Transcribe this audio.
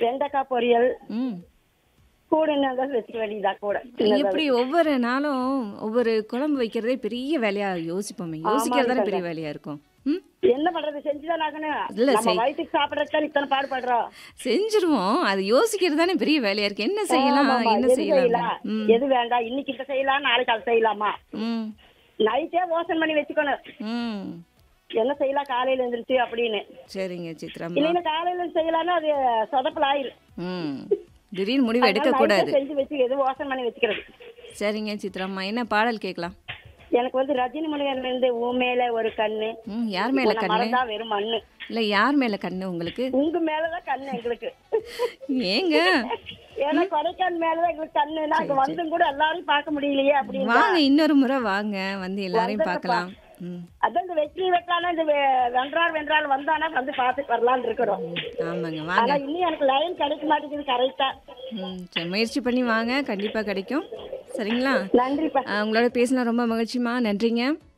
வெண்டைக்காய் பொரியல் ம் கூட என்ன வச்சுக்க வேண்டியதா கூட எப்படி ஒவ்வொரு நாளும் ஒவ்வொரு குழம்பு வைக்கிறதே பெரிய வேலையா யோசிப்போமே யோசிக்கிறது தானே பெரிய வேலையா இருக்கும் ம் என்ன பண்றது செஞ்சுதான் ஆகணும் இல்ல, நம்ம செய்- வயிற்றுக்கு சாப்பிடறதுக்கு இத்தனை பாடுபடுறோம் செஞ்சிருவோம் அது யோசிக்கிறது தானே பெரிய வேலையா இருக்கு என்ன செய்யலாம் ஆமாமா, என்ன எது செய்யலாம் செய்யலாம் ம் எது வேண்டாம் இன்னைக்கு இதை செய்யலாம் நாளைக்கு அதை செய்யலாமா ம் நைட்டே யோசனை பண்ணி வச்சுக்கணும் ம் என்ன செய்யலாம் காலையில எழுந்திருச்சு அப்படின்னு சரிங்க சித்ராம்மா இல்லைன்னா காலையில செய்யலாம்னா அது சொதப்பல் ஆயிரும் ம் திடீர்னு முடிவு எடுக்க அதனால கூடாது நைட்டே செஞ்சு வச்சு எது யோசனை பண்ணி வச்சுக்கிறது சரிங்க சித்ராம்மா என்ன பாடல் கேட்கலாம் எனக்கு வந்து ரஜினி முருகன்ல இருந்து உன் மேல ஒரு கண்ணு ம் யார் மேல உன்னை கண்ணு மறந்தா வெறும் மண்ணு இல்ல யார் மேல கண்ணு உங்களுக்கு உங்க மேலதான் கண்ணு எங்களுக்கு ஏங்க ஏன்னா கொடைக்கானல் மேலதான் எங்களுக்கு கண்ணு நாங்க வந்தும் கூட எல்லாரையும் பார்க்க முடியலையே அப்படின்னு வாங்க இன்னொரு முறை வாங்க வந்து எல்லாரையும் பார்க்கலாம் ம் அதான் இந்த வெற்றி வெட்டானா இந்த வெ- வென்றார் வென்றால் வந்தானா வந்து பார்த்துட்டு வரலாம்னு இருக்கிறோம் ஆமாங்க வாங்க ஆனா இன்னும் எனக்கு லைன் கிடைக்க மாட்டேங்குது கரெக்டா ம் சரி முயற்சி பண்ணி வாங்க கண்டிப்பா கிடைக்கும் சரிங்களா நன்றிப்பா ஆ, உங்களோட பேசினா ரொம்ப மகிழ்ச்சிமா நன்றிங்க